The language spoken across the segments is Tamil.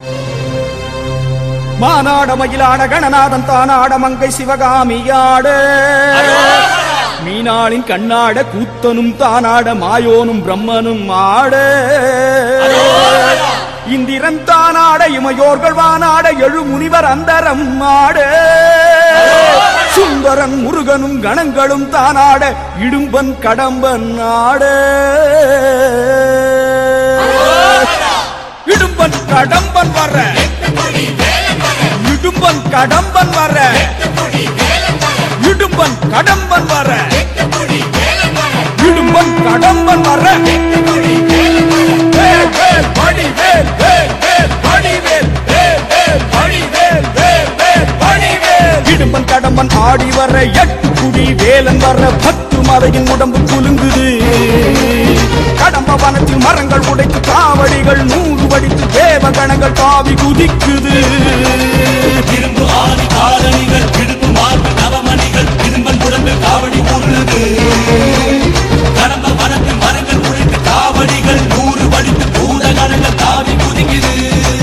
மானாட மயிலாட கணநாதன் தானாட மங்கை சிவகாமியாட மீனாளின் கண்ணாட கூத்தனும் தானாட மாயோனும் பிரம்மனும் ஆட இந்திரன் தானாட இமையோர்கள் வானாட எழு முனிவர் அந்தரம் ஆட சுந்தரன் முருகனும் கணங்களும் தானாட இடும்பன் கடம்பன் ஆட இடும்பன் கடம்பன் வர இடும்பன் கடம்பன் வர இடும்பன் கடம்பன் வர இடும்பன் கடம்பன் வர வேல், வேல், வடிவேல், வேல், வேல், வடிவேல், வேல், வேல், வடிவேல், வேல், வேல், வடிவேல். இடும்பன் கடம்பன் ஆடி வர எட்டு குடி வேலன் வர பத்து மலையின் உடம்பு குலுங்குது கடம்ப வனத்தில் மரங்கள் உடைத்து காவடிகள் நூறு வடித்து தேவ கணங்கள் தாவி குதிக்குது இரும்பு ஆதி காரணிகள் இடுப்பு மார்பு நவமணிகள் இரும்பன் உடம்பில் காவடி ஊறுது கடம்ப வனத்தில் மரங்கள் உடைத்து காவடிகள் நூறு வடித்து பூத கணங்கள் தாவி குதிக்குது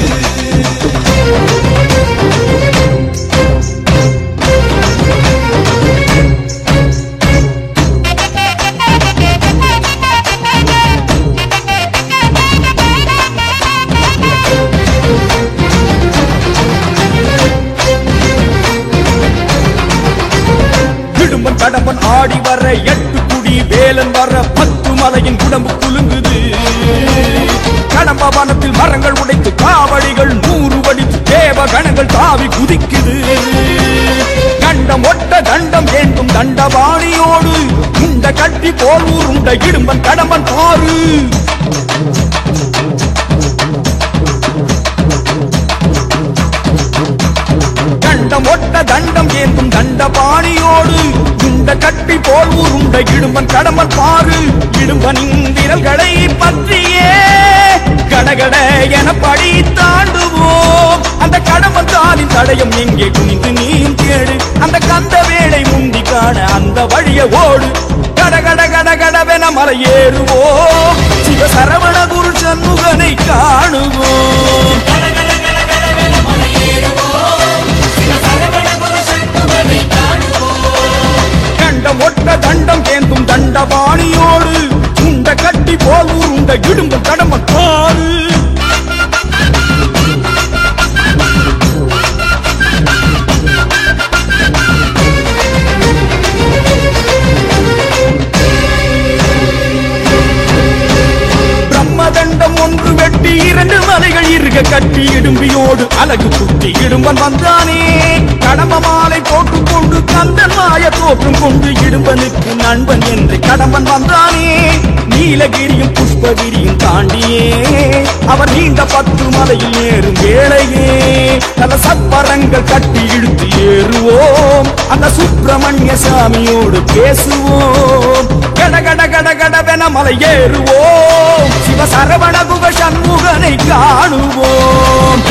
இடும்பன் கடம்பன் ஆடி வர எட்டு குடி வேலன் வர பத்து மலையின் உடம்பு குலுங்குது கடம்ப வனத்தில் மரங்கள் உடைத்து காவடிகள் நூறு வடித்து தேவ கணங்கள் தாவி குதிக்குது கண்டம் ஒட்ட தண்டம் ஏந்தும் தண்டபாணியோடு உண்ட கட்டி போல் ஊருண்ட இடும்பன் கடம்பன் பாரு கண்டம் ஒட்ட தண்டம் ஏந்தும் தண்டபாணியோடு குண்ட கட்டி போல் உருண்ட இடும்பன் கடம்பன் பாரு இடும்பனின் விரல்களை பற்றியே கடகட என படி தாண்டுவோம் அந்த கடம்பன் தாலின் தடயம் எங்கே குனிந்து நீ தேடு அந்த கந்த வேளை முந்தி காண அந்த வழிய ஓடு கடகட கடகடவென மலை ஏறுவோம் சிவ சரவண குரு சண்முகனை காணுவோம் கண்டம் ஒட்ட தண்டம் ஏந்தும் தண்டபாணியோடு உண்ட கட்டி போல் உருண்ட இடும்பு கடம பாரு பிரம்மதண்டம் ஒன்று வெட்டி இரண்டு மலைகள் இருக கட்டி இடும்பியோடு அழகு குத்தி இடும்பன் வந்தானே கடம்ப மாலை போட்டுக் கொண்டு கந்தன் மாய தோற்றம் கொண்டு இடும்பனுக்கு நண்பன் என்று கடம்பன் வந்தானே நீலகிரியும் புஷ்பகிரியும் தாண்டியே அவர் நீண்ட பத்து மலையில் ஏறும் வேளையே நல்ல சப்பரங்கள் கட்டி இழுத்து ஏறுவோம் அந்த சுப்பிரமணிய சாமியோடு பேசுவோம் கட கட கட கடவென மலை ஏறுவோம் சிவ சரவண குக சண்முகனை காணுவோம்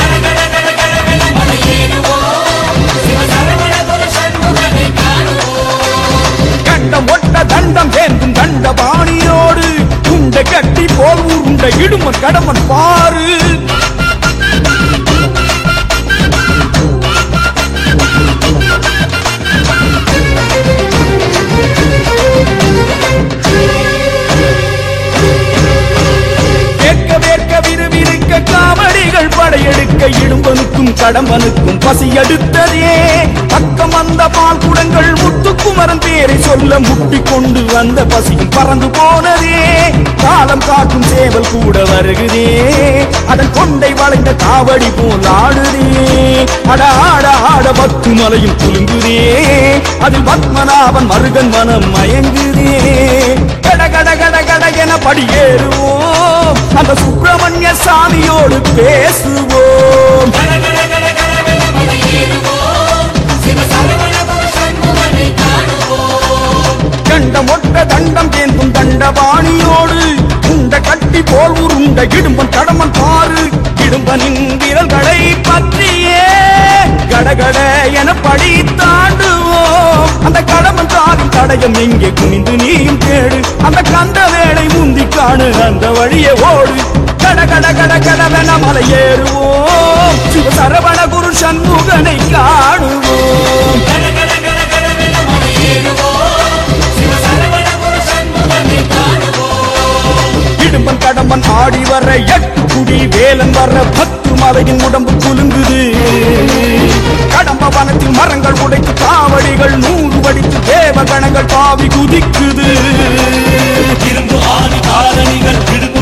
கண்டம் ஒட்ட தண்டம் ஏந்தும் தண்டபாணியோடு உண்ட கட்டி போல் உருண்ட இடுமன் கடமன் பாரு வேர்க்க வேர்க்க விறுவிறுக்க காவடிகள் படையெடுக்க இடும்பனுக்கும் கடம்பனுக்கும் பசி எடுத்ததே பக்கம் வந்த பால் குடங்கள் முத்துக்குமரன் பேரை சொல்ல முட்டி கொண்டு வந்த பசியும் பறந்து போனதே காலம் காட்டும் சேவல் கூட வருகுதே அதன் கொண்டை வளைந்த காவடி போல் ஆடுதே அட ஆட ஆட பத்து மலையும் குலுங்குதே அதில் பத்மநாபன் மருகன் மனம் மயங்குதே கட கட கட கட என படியேறுவோம் அந்த சுப்பிரமணிய சாமியோடு பேசுவோம் கண்டம் ஒட்ட தண்டம் ஏந்தும் தண்டபாணியோடு உண்ட கட்டி போல் உருண்ட இடும்பன் கடமன் பாரு இடும்பனின் விரல்களை பற்றியே கடகட என படி தாண்டுவோம் அந்த கடமன் தாவின் தடயம் எங்கே குனிந்து நீயும் தேடு அந்த கந்த வேளை முந்தி காணு அந்த வழியே ஓடு கட கட கட கடவென மலை ஏறுவோம் முருகனை காணுவோம் கர கர கர கரவென மலையேறுவோம் சிவசரவண குரு சண்முகனை காணுவோம் இடும்பன் கடம்பன் ஆடி வர எட்டு குடி வேலன் வர பத்து மலையின் உடம்பு குலுங்குது கடம்ப வனத்தில் மரங்கள் உடைத்து காவடிகள் நூறு வடித்து தேவகணங்கள் பாவி குதிக்குது இரும்பு ஆதி காரணிகள் விடுப்பு